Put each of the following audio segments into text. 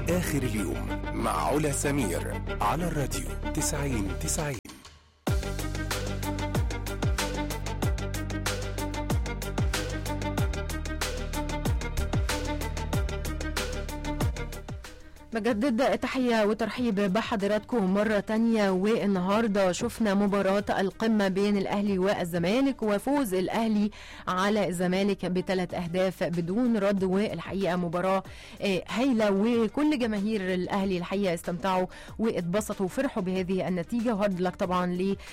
آخر اليوم مع علا سمير على الراديو 90 90 بجدد تحية وترحيب بحضراتكم مرة تانية والنهاردة شفنا مباراة القمة بين الأهلي والزمالك وفوز الأهلي على الزمالك بثلاث أهداف بدون رد والحقيقة مباراة آه، هايلة وكل جماهير الأهلي الحقيقة استمتعوا واتبسطوا وفرحوا بهذه النتيجة وهارد لك طبعا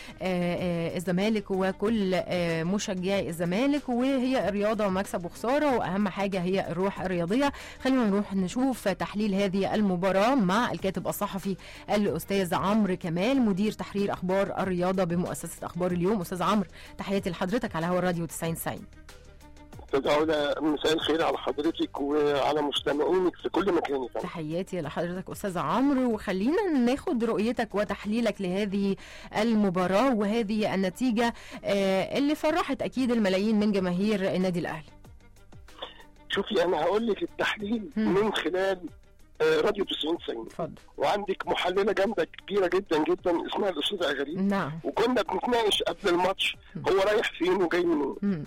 للزمالك وكل آه، مشجعي الزمالك وهي الرياضة مكسب وخسارة وأهم حاجة هي الروح الرياضية خلينا نروح نشوف تحليل هذه المباراة مع الكاتب الصحفي الأستاذ عمرو كمال مدير تحرير أخبار الرياضة بمؤسسة أخبار اليوم أستاذ عمرو تحياتي لحضرتك على هوا الراديو 90 90 استاذ علا مساء الخير على حضرتك وعلى مستمعينك في كل مكان يا فندم. تحياتي لحضرتك أستاذ عمرو وخلينا ناخد رؤيتك وتحليلك لهذه المباراة وهذه النتيجة آه، اللي فرحت أكيد الملايين من جماهير النادي الأهلي شوفي انا هقول لك التحليل مم. من خلال آه، راديو 90 90 اتفضل وعندك محلله جامده كبيره جدا جدا اسمها الاستاذه غريب نعم وكنا بنتناقش قبل الماتش هو رايح فين وجاي منين مم.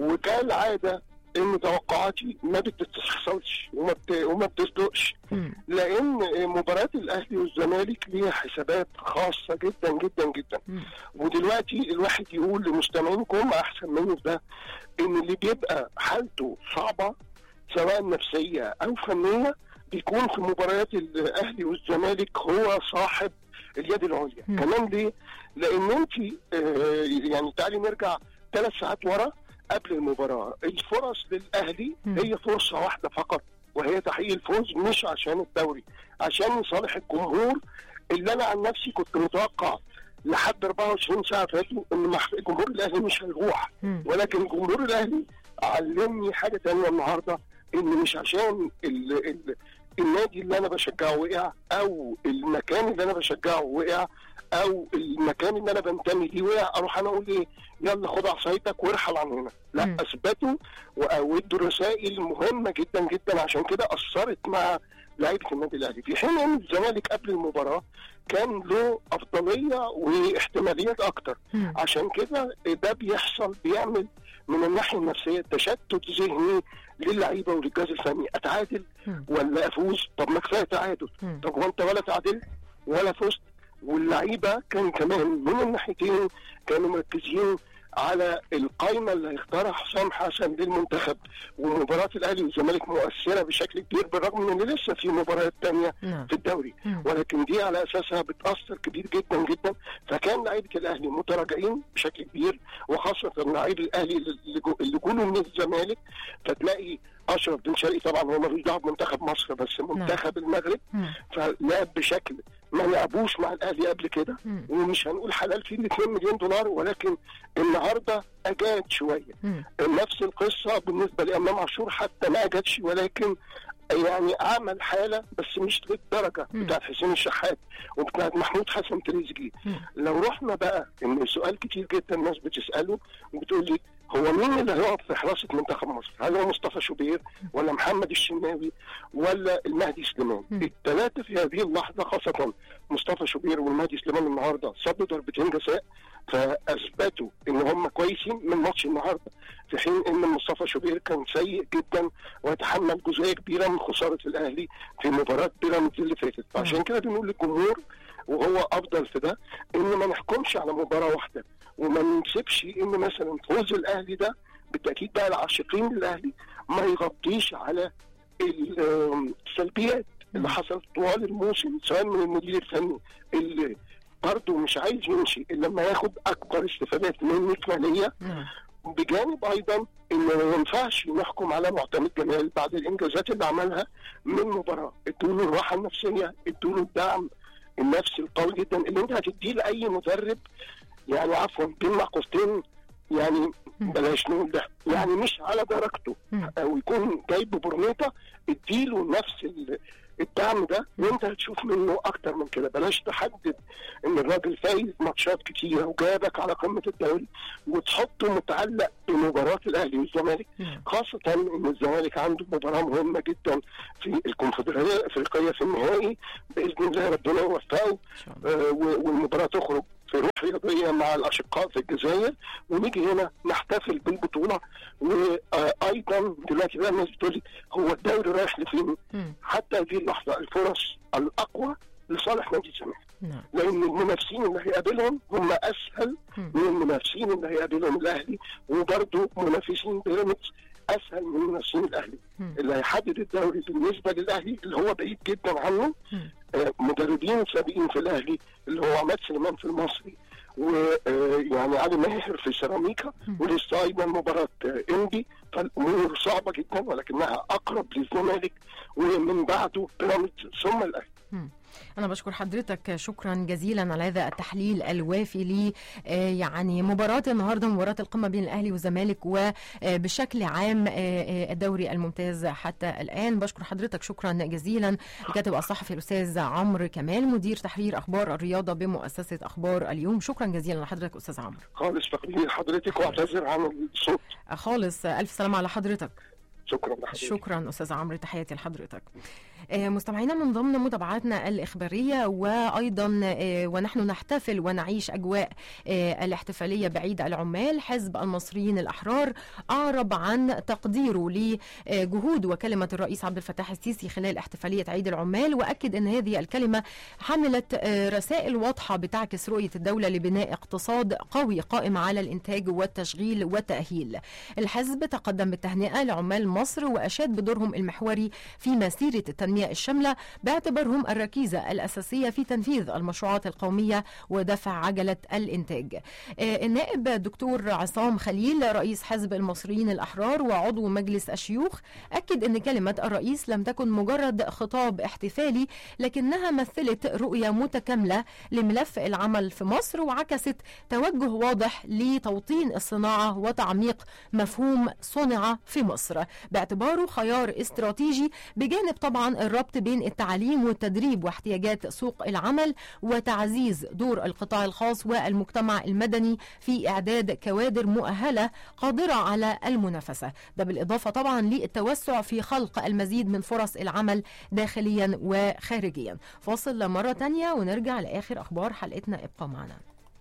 وكالعاده ان توقعاتي ما بتتحصلش وما بت... وما بتصدقش مم. لان مباراه الاهلي والزمالك ليها حسابات خاصه جدا جدا جدا مم. ودلوقتي الواحد يقول لمستمعينكم احسن مني في ده ان اللي بيبقى حالته صعبه سواء نفسيه او فنيه بيكون في مباريات الاهلي والزمالك هو صاحب اليد العليا مم. كمان ليه؟ لان انت آه يعني تعالي نرجع ثلاث ساعات ورا قبل المباراه الفرص للاهلي مم. هي فرصه واحده فقط وهي تحقيق الفوز مش عشان الدوري عشان لصالح الجمهور اللي انا عن نفسي كنت متوقع لحد 24 ساعه فاتوا ان مح- جمهور الاهلي مش هيروح مم. ولكن جمهور الاهلي علمني حاجه تانية النهارده ان مش عشان ال ال النادي اللي انا بشجعه وقع او المكان اللي انا بشجعه وقع او المكان اللي انا بنتمي ليه وقع اروح انا اقول ايه يلا خد عصايتك وارحل عن هنا لا مم. اثبتوا وادوا رسائل مهمه جدا جدا عشان كده اثرت مع لعيبه النادي الاهلي في حين ان الزمالك قبل المباراه كان له افضليه واحتماليات اكتر مم. عشان كده ده بيحصل بيعمل من الناحيه النفسيه تشتت ذهني للعيبه وللجهاز الفني اتعادل مم. ولا افوز طب ما كفايه تعادل مم. طب هو انت ولا تعادلت ولا فزت واللعيبه كان كمان من الناحيتين كانوا مركزين على القائمه اللي هيختارها حسام حسن للمنتخب ومباراه الاهلي والزمالك مؤثره بشكل كبير بالرغم من ان لسه في مباريات تانية نعم في الدوري مم. ولكن دي على اساسها بتاثر كبير جدا جدا فكان لعيبه الاهلي متراجعين بشكل كبير وخاصه لعيبه الاهلي اللي جو- اللي جولوا من الزمالك فتلاقي اشرف بن شرقي طبعا هو ملوش دعوه بمنتخب مصر بس منتخب المغرب مم. فلعب بشكل ما لعبوش مع الاهلي قبل كده مم. ومش هنقول حلال فيه ال 2 مليون دولار ولكن النهارده اجاد شويه مم. نفس القصه بالنسبه لامام عاشور حتى ما اجتش ولكن يعني عمل حاله بس مش للدرجه مم. بتاعت حسين الشحات وبتاعت محمود حسن تريزيجيه مم. لو رحنا بقى ان سؤال كتير جدا الناس بتساله وبتقول لي هو مين اللي هيقف في حراسه منتخب مصر؟ هل هو مصطفى شوبير ولا محمد الشناوي ولا المهدي سليمان؟ مم. الثلاثه في هذه اللحظه خاصه مصطفى شوبير والمهدي سليمان النهارده صدوا ضربتين جزاء فاثبتوا ان هم كويسين من ماتش النهارده في حين ان مصطفى شوبير كان سيء جدا ويتحمل جزئيه كبيره من خساره الاهلي في مباراه بيراميدز اللي فاتت فعشان كده بنقول للجمهور وهو افضل في ده ان ما نحكمش على مباراه واحده وما نمسكش ان مثلا فوز الاهلي ده بالتاكيد بقى العاشقين للاهلي ما يغطيش على ال- آم، السلبيات اللي حصلت طوال الموسم سواء من المدير الفني اللي برضه مش عايز يمشي الا لما ياخد اكبر استفادات من ماليه نعم بجانب ايضا ان ما ينفعش نحكم على معتمد جمال بعد الانجازات اللي عملها من مباراه ادوا له الراحه النفسيه ادوا له الدعم النفسي القوي جدا اللي انت هتديه لاي مدرب يعني عفوا بين قوسين يعني مم. بلاش نقول ده يعني مش على درجته مم. او يكون جايب برنيطه اديله نفس ال- الدعم ده وانت هتشوف منه اكتر من كده بلاش تحدد ان الراجل فايز ماتشات كتيره وجابك على قمه الدوري وتحطه متعلق بمباراه الاهلي والزمالك مم. خاصه ان الزمالك عنده مباراه مهمه جدا في الكونفدراليه الافريقيه في النهائي باذن الله ربنا يوفقه ان شاء الله آه، و- والمباراه تخرج في روح رياضيه مع الاشقاء في الجزائر ونيجي هنا نحتفل بالبطوله وايضا دلوقتي بقى الناس بتقول لي هو الدوري رايح لفين؟ مم. حتى هذه اللحظه الفرص الاقوى لصالح نادي الزمالك نعم لان المنافسين اللي هيقابلهم هم اسهل مم. من المنافسين اللي هيقابلهم الاهلي وبرضه منافسين بيراميدز اسهل من منافسين الاهلي مم. اللي هيحدد الدوري بالنسبه للاهلي اللي هو بعيد جدا عنه مم. آه، مدربين سابقين في الاهلي اللي هو عماد سليمان في المصري ويعني علي ماهر في سيراميكا مم. ولسه ايضا مباراه آه، انبي فالامور صعبه جدا ولكنها اقرب للزمالك ومن بعده بيراميدز ثم الاهلي أنا بشكر حضرتك شكرا جزيلا على هذا التحليل الوافي ل آه، يعني مباراة النهاردة مباراة القمة بين الأهلي والزمالك وبشكل عام آه، آه، الدوري الممتاز حتى الآن بشكر حضرتك شكرا جزيلا الكاتب الصحفي الأستاذ عمرو كمال مدير تحرير أخبار الرياضة بمؤسسة أخبار اليوم شكرا جزيلا لحضرتك أستاذ عمرو خالص تقدير حضرتك واعتذر عن الصوت خالص ألف سلامة على حضرتك شكرا لحضرتك شكرا استاذ عمرو تحياتي لحضرتك آه، مستمعينا من ضمن متابعاتنا الاخباريه وايضا آه، ونحن نحتفل ونعيش اجواء آه، الاحتفاليه بعيد العمال حزب المصريين الاحرار اعرب عن تقديره لجهود وكلمه الرئيس عبد الفتاح السيسي خلال احتفاليه عيد العمال واكد ان هذه الكلمه حملت آه، رسائل واضحه بتعكس رؤيه الدوله لبناء اقتصاد قوي قائم على الانتاج والتشغيل والتاهيل الحزب تقدم بالتهنئه لعمال مصر واشاد بدورهم المحوري في مسيره التنميه الشامله باعتبارهم الركيزه الاساسيه في تنفيذ المشروعات القوميه ودفع عجله الانتاج. آه، النائب دكتور عصام خليل رئيس حزب المصريين الاحرار وعضو مجلس الشيوخ اكد ان كلمه الرئيس لم تكن مجرد خطاب احتفالي لكنها مثلت رؤيه متكامله لملف العمل في مصر وعكست توجه واضح لتوطين الصناعه وتعميق مفهوم صنع في مصر باعتباره خيار استراتيجي بجانب طبعا الربط بين التعليم والتدريب واحتياجات سوق العمل وتعزيز دور القطاع الخاص والمجتمع المدني في اعداد كوادر مؤهله قادره على المنافسه ده بالاضافه طبعا للتوسع في خلق المزيد من فرص العمل داخليا وخارجيا فاصل مره تانية ونرجع لاخر اخبار حلقتنا ابقى معنا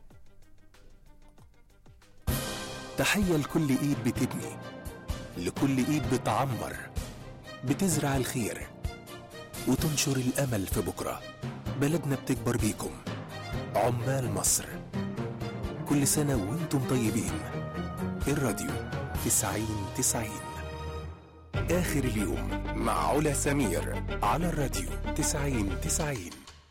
تحية لكل ايد بتبني لكل ايد بتعمر بتزرع الخير وتنشر الامل في بكره بلدنا بتكبر بيكم عمال مصر كل سنة وانتم طيبين الراديو تسعين تسعين آخر اليوم مع علا سمير على الراديو تسعين تسعين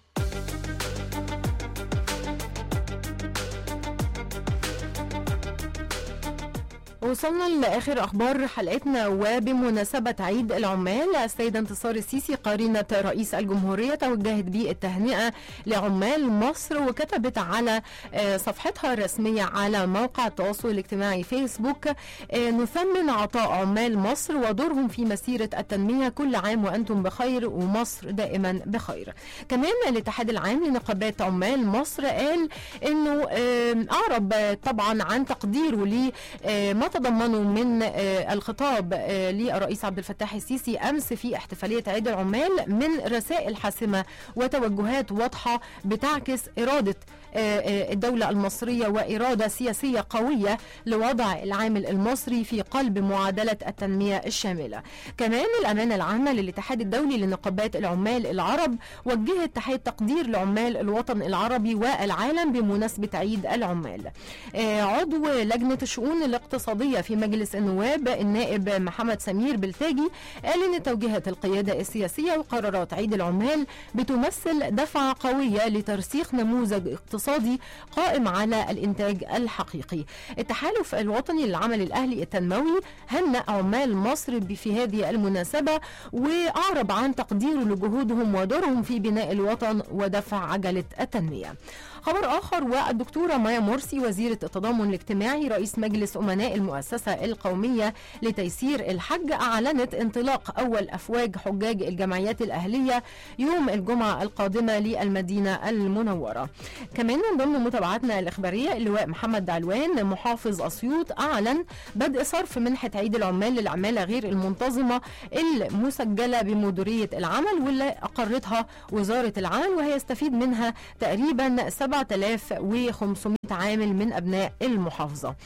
وصلنا لاخر اخبار حلقتنا وبمناسبه عيد العمال السيده انتصار السيسي قرينه رئيس الجمهوريه توجهت بالتهنئه لعمال مصر وكتبت على آه، صفحتها الرسميه على موقع التواصل الاجتماعي فيسبوك آه، نثمن عطاء عمال مصر ودورهم في مسيره التنميه كل عام وانتم بخير ومصر دائما بخير. كمان الاتحاد العام لنقابات عمال مصر قال انه آه، اعرب آه، طبعا عن تقديره ل آه، ما تضمنه من آه، الخطاب آه، للرئيس عبد الفتاح السيسي امس في احتفاليه عيد العمال من رسائل حاسمه وتوجهات واضحه بتعكس اراده آه، آه، الدوله المصريه واراده سياسيه قويه لوضع العامل المصري في قلب معادله التنميه الشامله. كمان الامانه العامه للاتحاد الدولي لنقابات العمال العرب وجهت تحيه تقدير لعمال الوطن العربي والعالم بمناسبه عيد العمال. آه، عضو لجنه الشؤون الاقتصاديه العربية في مجلس النواب النائب محمد سمير بلتاجي قال إن توجيهات القيادة السياسية وقرارات عيد العمال بتمثل دفعة قوية لترسيخ نموذج اقتصادي قائم على الإنتاج الحقيقي التحالف الوطني للعمل الأهلي التنموي هنأ عمال مصر في هذه المناسبة وأعرب عن تقديره لجهودهم ودورهم في بناء الوطن ودفع عجلة التنمية خبر آخر والدكتورة مايا مرسي وزيرة التضامن الاجتماعي رئيس مجلس أمناء المؤسسة القومية لتيسير الحج أعلنت انطلاق أول أفواج حجاج الجمعيات الأهلية يوم الجمعة القادمة للمدينة المنورة كمان من ضمن متابعاتنا الإخبارية اللواء محمد دعلوان محافظ أسيوط أعلن بدء صرف منحة عيد العمال للعمالة غير المنتظمة المسجلة بمديرية العمل واللي أقرتها وزارة العمل وهيستفيد منها تقريبا 7500 عامل من أبناء المحافظة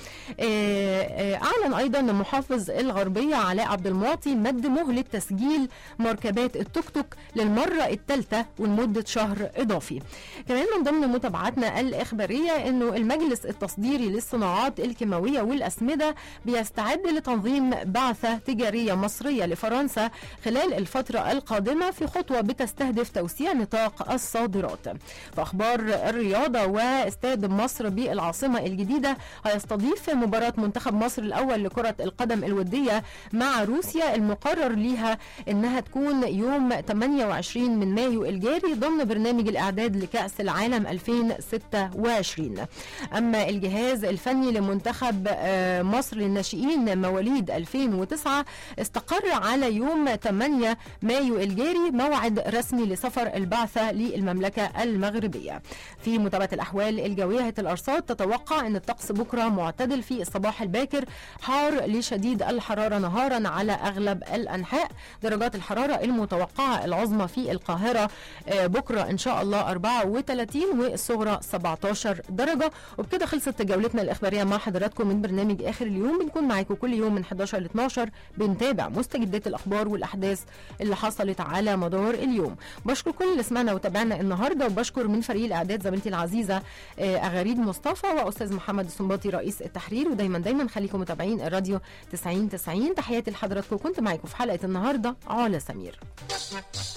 أعلن أيضا محافظ الغربية علاء عبد المعطي مد مهلة تسجيل مركبات التوك توك للمرة الثالثة ولمدة شهر إضافي كمان من ضمن متابعاتنا الإخبارية أنه المجلس التصديري للصناعات الكيماوية والأسمدة بيستعد لتنظيم بعثة تجارية مصرية لفرنسا خلال الفترة القادمة في خطوة بتستهدف توسيع نطاق الصادرات في أخبار الرياضة واستاد مصر بالعاصمة الجديدة هيستضيف مباراة منتخب مصر الأول لكرة القدم الودية مع روسيا المقرر ليها أنها تكون يوم 28 من مايو الجاري ضمن برنامج الإعداد لكأس العالم 2026 أما الجهاز الفني لمنتخب مصر للناشئين مواليد 2009 استقر على يوم 8 مايو الجاري موعد رسمي لسفر البعثة للمملكة المغربية في متابعة الأحوال الجوية هيئة الأرصاد تتوقع أن الطقس بكرة معتدل في الصباح الباكر حار لشديد الحرارة نهارا على أغلب الأنحاء درجات الحرارة المتوقعة العظمى في القاهرة بكرة إن شاء الله 34 والصغرى 17 درجة وبكده خلصت جولتنا الإخبارية مع حضراتكم من برنامج آخر اليوم بنكون معاكم كل يوم من 11 ل 12 بنتابع مستجدات الأخبار والأحداث اللي حصلت على مدار اليوم بشكر كل اللي سمعنا وتابعنا النهارده وبشكر من فريق الإعداد زميلتي العزيزة أغاريد مصطفى وأستاذ محمد السنباطي رئيس التحرير ودايما دايما خليكم متابعين الراديو 90 90 تحياتي لحضراتكم كنت معاكم في حلقة النهارده علا سمير